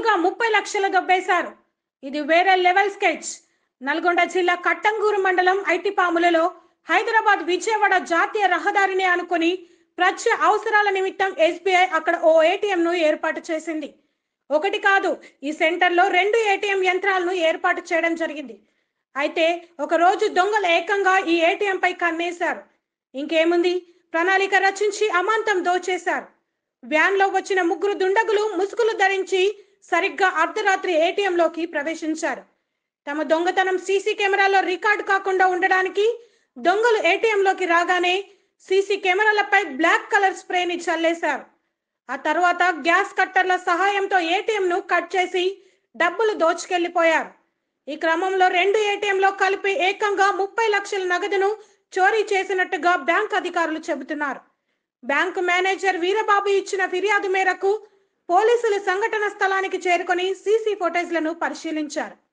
ఏకంగా ముప్పై లక్షల దొబ్బేశారు ఇది వేరే లెవెల్ స్కెచ్ నల్గొండ జిల్లా కట్టంగూరు మండలం ఐటిపాములలో హైదరాబాద్ విజయవాడ జాతీయ రహదారిని అనుకుని ప్రత్య అవసరాల నిమిత్తం ఎస్బీఐ అక్కడ ఓ ఏటీఎం ను ఏర్పాటు చేసింది ఒకటి కాదు ఈ సెంటర్లో రెండు ఏటీఎం యంత్రాలను ఏర్పాటు చేయడం జరిగింది అయితే ఒక రోజు దొంగలు ఏకంగా ఈ ఏటీఎం పై కన్నేశారు ఇంకేముంది ప్రణాళిక రచించి అమాంతం దోచేశారు వ్యాన్ లో వచ్చిన ముగ్గురు దుండగులు ముసుగులు ధరించి సరిగ్గా అర్ధరాత్రి ఏటీఎం లోకి ప్రవేశించారు తమ దొంగతనం సీసీ కెమెరాలో రికార్డు కాకుండా ఉండడానికి దొంగలు ఏటీఎం లోకి రాగానే సీసీ కెమెరాలపై బ్లాక్ కలర్ స్ప్రేని చల్లేశారు ఆ తర్వాత గ్యాస్ కట్టర్ల సహాయంతో ఏటీఎం ను కట్ చేసి డబ్బులు దోచుకెళ్లిపోయారు ఈ క్రమంలో రెండు ఏటీఎంలో కలిపి ఏకంగా ముప్పై లక్షల నగదును చోరీ చేసినట్టుగా బ్యాంక్ అధికారులు చెబుతున్నారు బ్యాంకు మేనేజర్ వీరబాబు ఇచ్చిన ఫిర్యాదు మేరకు పోలీసులు సంఘటన స్థలానికి చేరుకొని సీసీ ఫుటేజ్లను పరిశీలించారు